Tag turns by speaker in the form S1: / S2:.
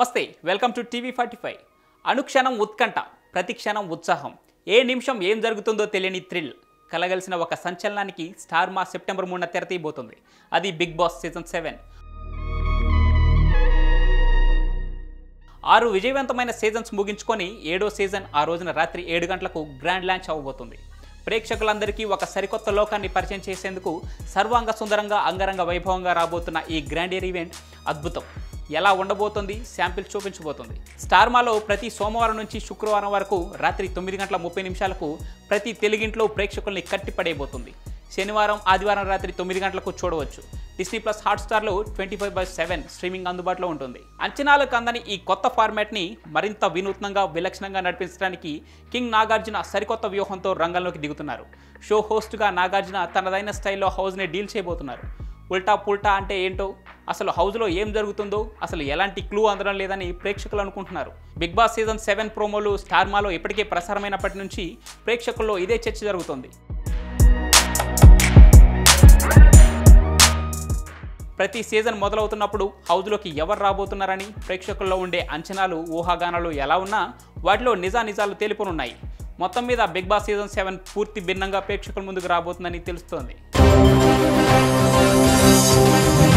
S1: నమస్తే welcome to TV forty five అనుక్షణం ఉత్కంఠ ప్రతి క్షణం ఉత్సాహం ఏ నిమిషం ఏం జరుగుతుందో తెలియని థ్రిల్ కలగలిసిన ఒక సంచలనానికి స్టార్ మా సెప్టెంబర్ మూడున తెరతీయబోతుంది అది బిగ్ బాస్ సీజన్ సెవెన్ ఆరు విజయవంతమైన సీజన్స్ ముగించుకొని ఏడో సీజన్ ఆ రోజున రాత్రి ఏడు గంటలకు గ్రాండ్ లాంచ్ అవ్వబోతుంది ప్రేక్షకులందరికీ ఒక సరికొత్త లోకాన్ని పరిచయం చేసేందుకు సర్వాంగ సుందరంగా అంగరంగ వైభవంగా రాబోతున్న ఈ గ్రాండియర్ ఈవెంట్ అద్భుతం ఎలా ఉండబోతుంది శాంపిల్ చూపించబోతుంది స్టార్మాలో ప్రతి సోమవారం నుంచి శుక్రవారం వరకు రాత్రి తొమ్మిది గంటల ముప్పై నిమిషాలకు ప్రతి తెలుగింట్లో ప్రేక్షకుల్ని కట్టిపడేయబోతుంది శనివారం ఆదివారం రాత్రి తొమ్మిది గంటలకు చూడవచ్చు డిస్నీ ప్లస్ హాట్స్టార్లో twenty five by seven streaming అందుబాటులో ఉంటుంది అంచనాలకు అందని ఈ కొత్త ఫార్మాట్ని మరింత వినూత్నంగా విలక్షణంగా నడిపించడానికి కింగ్ నాగార్జున సరికొత్త వ్యూహంతో రంగంలోకి దిగుతున్నారు షో హోస్ట్గా నాగార్జున తనదైన స్టైల్లో హౌస్ని డీల్ చేయబోతున్నారు ఉల్టా పుల్టా అంటే ఏంటో అసలు హౌస్లో ఏం జరుగుతుందో అసలు ఎలాంటి క్లూ అందడం లేదని ప్రేక్షకులు అనుకుంటున్నారు బిగ్ బాస్ సీజన్ సెవెన్ ప్రోమోలు స్టార్మాలో ఇప్పటికే ప్రసారమైనప్పటి నుంచి ప్రేక్షకుల్లో ఇదే చర్చ జరుగుతుంది ప్రతి సీజన్ మొదలవుతున్నప్పుడు హౌస్లోకి ఎవరు రాబోతున్నారని ప్రేక్షకుల్లో ఉండే అంచనాలు ఊహాగానాలు ఎలా ఉన్నా వాటిలో నిజానిజాలు తేలిపోనున్నాయి మొత్తం మీద బిగ్ బాస్ సీజన్ సెవెన్ పూర్తి భిన్నంగా ప్రేక్షకుల ముందుకు రాబోతుందని తెలుస్తోంది